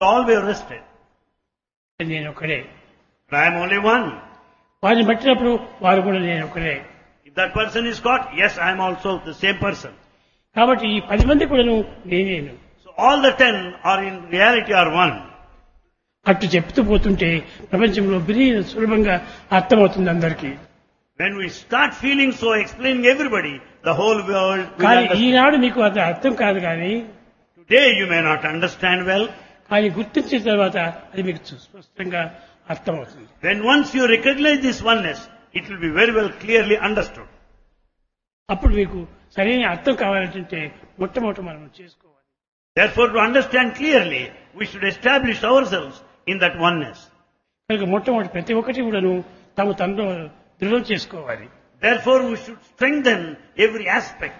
all were arrested. నేను ఒకడే But I am only one. వారిని పట్టినప్పుడు వారు కూడా నేను ఒకడే If that person is caught, yes, I am also the same person. కాబట్టి ఈ పది మంది కూడాను నేనేను So all the ten are in reality are one. అట్టు చెప్తూ పోతుంటే ప్రపంచంలో బిరీ సులభంగా అర్థమవుతుంది అందరికీ When we start feeling so, explaining everybody, the whole world will కానీ understand. ఈనాడు మీకు అది అర్థం కాదు కానీ Today you may not understand well. కానీ గుర్తించిన తర్వాత అది మీకు స్పష్టంగా అర్థమవుతుంది When once you recognize this oneness, it will be very well clearly understood. అప్పుడు మీకు సరైన అర్థం కావాలంటే మొట్టమొదటి మనం చేసుకోవాలి Therefore, to understand clearly, we should establish ourselves in that oneness. కనుక మొట్టమొదటి ప్రతి ఒక్కటి కూడాను తమ తనలో దృఢం చేసుకోవాలి Therefore, we should strengthen every aspect.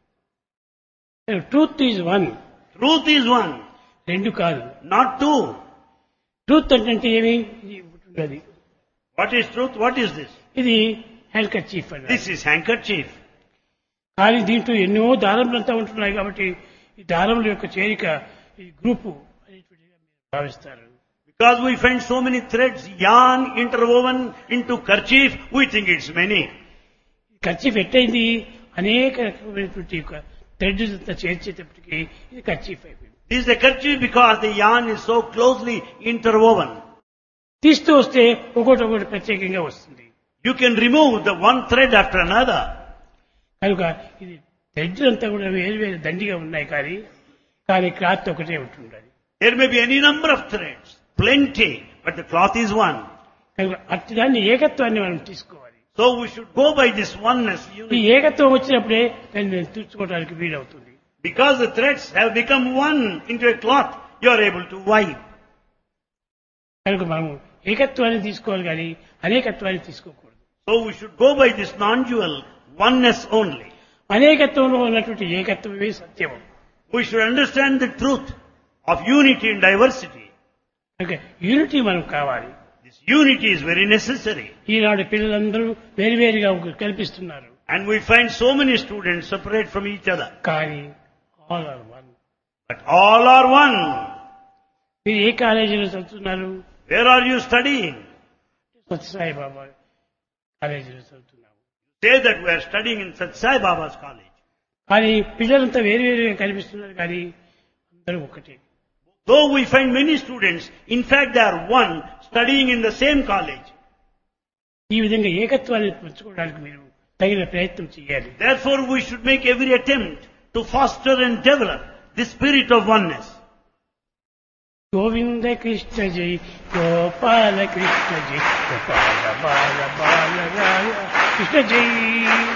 Truth is one Truth is one, రెండు కాదు not two. ట్రూత్ అంటే ఏమి ఇది ఉంటుంది What is truth? What is this? ఇది హ్యాండ్ చీఫ్ అండి This is handkerchief. కానీ దీంట్లో ఎన్నో దారములంతా ఉంటున్నాయి కాబట్టి ఈ దారముల యొక్క చేరిక ఈ గ్రూపు అనేటువంటిగా మీరు భావిస్తారు Because we find so many threads, yarn interwoven into kerchief, we think it's many. Kerchief ఎట్టయింది అనేక రకమైనటువంటి యొక్క థ్రెడ్ అంతా చేర్చేటప్పటికి ఇది ఖర్చీఫ్ అయిపోయింది This is a kerchief because the yarn is so closely interwoven. తీస్తూ వస్తే ఒకటి ఒకటి ప్రత్యేకంగా వస్తుంది You can remove the one thread after another. కనుక ఇది థ్రెడ్ అంతా కూడా వేరు వేరు దండిగా ఉన్నాయి కానీ కానీ క్లాత్ ఒకటే ఉంటుండాలి There may be any number of threads, plenty, but the cloth is one. కనుక అట్టి దాన్ని ఏకత్వాన్ని మనం తీసుకోవాలి So we should go by this oneness. ఈ unity. ఏకత్వం వచ్చినప్పుడే దాన్ని నేను తీర్చుకోవడానికి వీలవుతుంది Because the threads have become one into a cloth, you are able to wipe. కనుక మనము ఏకత్వాన్ని తీసుకోవాలి కానీ అనేకత్వాన్ని తీసుకోకూడదు So we should go by this non-dual oneness only. అనేకత్వంలో ఉన్నటువంటి ఏకత్వమే సత్యం We should understand the truth of unity and diversity. కనుక యూనిటీ మనం కావాలి This unity is very necessary. ఈనాడు పిల్లలందరూ వేరువేరుగా కల్పిస్తున్నారు And we find so many students separate from each other. కానీ all are one But all are one. మీరు ఏ కాలేజీలో చదువుతున్నారు Where are you studying? Sathya Sai బాబా కాలేజీలో చదువుతున్నాము Say that we are studying in Sat Sai Baba's college. కానీ పిల్లలంతా వేరువేరుగా కనిపిస్తున్నారు కానీ అందరూ ఒకటే Though we find many students, in fact they are one, studying in the same college. ఈ విధంగా ఏకత్వాన్ని పంచుకోవడానికి మీరు తగిన ప్రయత్నం చేయాలి Therefore we should make every attempt to foster and develop the spirit of oneness. Govinda Krishna జై గోపాల కృష్ణ జై గోపాల బాల బాల రాయ కృష్ణ జై